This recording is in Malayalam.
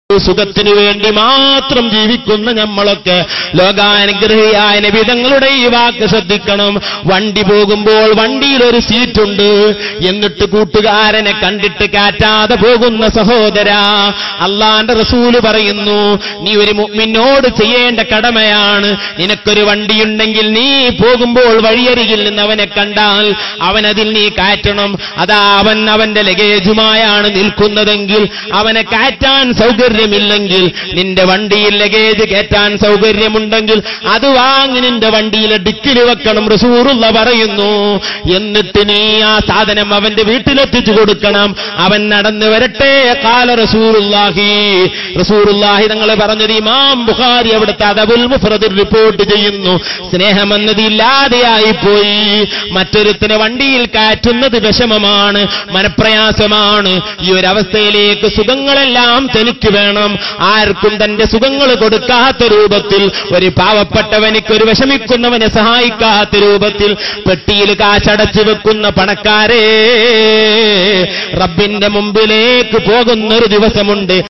സുഖത്തിനു വേണ്ടി മാത്രം ജീവിക്കുന്ന നമ്മളൊക്കെ ലോകാനുഗ്രഹിയായ നബിതങ്ങളുടെ ഈ വാക്ക് ശ്രദ്ധിക്കണം വണ്ടി പോകുമ്പോൾ വണ്ടിയിൽ ഒരു സീറ്റുണ്ട് എന്നിട്ട് കൂട്ടുകാരനെ കണ്ടിട്ട് കാറ്റാതെ പോകുന്ന സഹോദര അള്ളാന്റെ റസൂല് പറയുന്നു നീ ഒരു മുഅ്മിനോട് ചെയ്യേണ്ട കടമയാണ് നിനക്കൊരു വണ്ടിയുണ്ടെങ്കിൽ നീ പോകുമ്പോൾ വഴിയരികിൽ നിന്ന് അവനെ കണ്ടാൽ അവനതിൽ നീ കാറ്റണം അതാ അവൻ അവന്റെ ലഗേജുമായാണ് നിൽക്കുന്നതെങ്കിൽ അവനെ കാറ്റാൻ സൗകര്യമില്ലെങ്കിൽ നിന്റെ വണ്ടിയിൽ ലഗേജ് കയറ്റാൻ സൗകര്യമുണ്ടെങ്കിൽ അത് വാങ്ങി നിന്റെ വണ്ടിയിലെ ഡിക്കിൽ വെക്കണം റസൂറുള്ള പറയുന്നു എന്നിട്ട് നീ ആ സാധനം അവന്റെ വീട്ടിലെത്തിച്ചു കൊടുക്കണം അവൻ നടന്നു വരട്ടെ കാല റസൂറുല്ലാഹി റസൂറുല്ലാഹി തങ്ങൾ പറഞ്ഞത് ഇമാം ബുഖാരി അവിടുത്തെ അദബുൽ മുഫ്രദിൽ റിപ്പോർട്ട് ചെയ്യുന്നു സ്നേഹമെന്നത് ഇല്ലാതെയായി പോയി മറ്റൊരുത്തിന് വണ്ടിയിൽ കാറ്റുന്നത് വിഷമമാണ് മനപ്രയാസമാണ് ഈ ഒരു അവസ്ഥയിലേക്ക് സുഖങ്ങളെല്ലാം തനിക്ക് വേണം ആർക്കും തന്റെ സുഖങ്ങൾ കൊടുക്കാത്ത രൂപത്തിൽ ഒരു പാവപ്പെട്ടവനിക്ക് ഒരു വിഷമിക്കുന്നവനെ സഹായിക്കാത്ത രൂപത്തിൽ പെട്ടിയിൽ കാശടച്ചു വെക്കുന്ന പണക്കാരെ റബ്ബിന്റെ മുമ്പിലേക്ക് പോകുന്ന ഒരു ദിവസമുണ്ട്